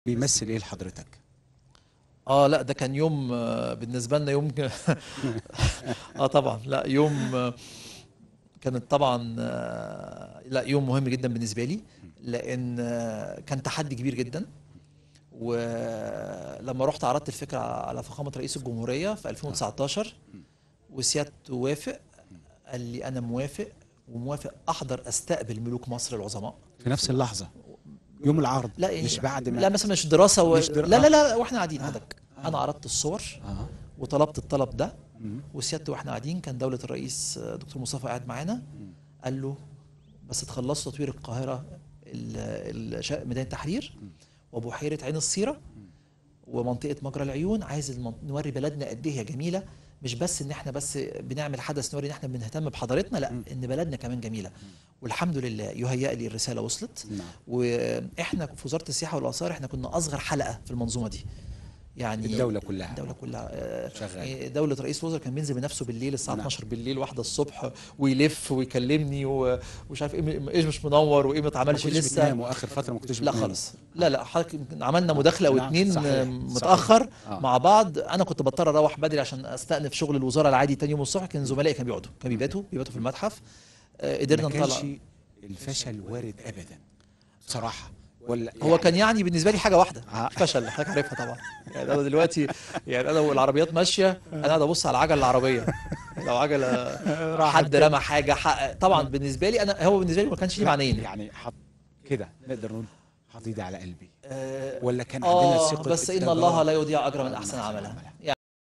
بيمثل ايه لحضرتك اه لا ده كان يوم آه، بالنسبه لنا يوم اه طبعا لا يوم آه، كانت طبعا آه، لا يوم مهم جدا بالنسبه لي لان آه، كان تحدي كبير جدا ولما رحت عرضت الفكره على فخامه رئيس الجمهوريه في 2019 وسيادته وافق قال لي انا موافق وموافق احضر استقبل ملوك مصر العظماء في نفس اللحظه يوم العرض لا يعني مش بعد ما لا مثلا مش دراسه و... مش در- لا آه. لا لا واحنا قاعدين آه. حضرتك انا عرضت الصور اه وطلبت الطلب ده مم. وسيادته واحنا قاعدين كان دولة الرئيس آه، دكتور مصطفى قاعد معانا قال له بس تخلصوا تطوير القاهرة ال- ال- شا- ميدان التحرير وبحيرة عين الصيرة ومنطقة مجرى العيون عايز المن- نوري بلدنا قد ايه هي جميلة مش بس ان احنا بس بنعمل حدث نوري ان احنا بنهتم بحضارتنا لا ان بلدنا كمان جميلة والحمد لله يهيأ لي الرسالة وصلت نعم واحنا في وزارة السياحة والآثار احنا كنا أصغر حلقة في المنظومة دي يعني الدوله كلها الدولة كلها آه، شغال. يعني دولة رئيس الوزراء كان بينزل بنفسه بالليل الساعة نعم. 12 بالليل واحدة الصبح ويلف ويكلمني و- ومش عارف ايه ايه مش منور وايه ما ما اتعملش كنتش لسه بتنام واخر فتره ما كنتش لا بتنام. خالص لا لا حضرتك يمكن عملنا مداخلة او نعم، اتنين صحيح، آه، صحيح. متأخر آه. مع بعض انا كنت بضطر اروح بدري عشان استأنف شغل الوزارة العادي تاني يوم الصبح كان زملائي كانوا بيقعدوا كانوا بيباتوا بيباتوا في المتحف آه، قدرنا ما نطلع كانش الفشل وارد ابدا بصراحه ولا هو كان يعني بالنسبه لي حاجه واحده آه. فشل حضرتك عارفها طبعا يعني انا دلوقتي يعني انا والعربيات ماشيه انا قاعد ابص على العجله العربيه لو عجله حد رمى حاجه حق طبعا بالنسبه لي انا هو بالنسبه لي ما كانش ليه معنيين يعني حط كده نقدر نقول حط ايدي على قلبي آه، ولا كان عندنا اه ثقه بس ان التجارة؟ الله لا يضيع اجر من احسن عملا يعني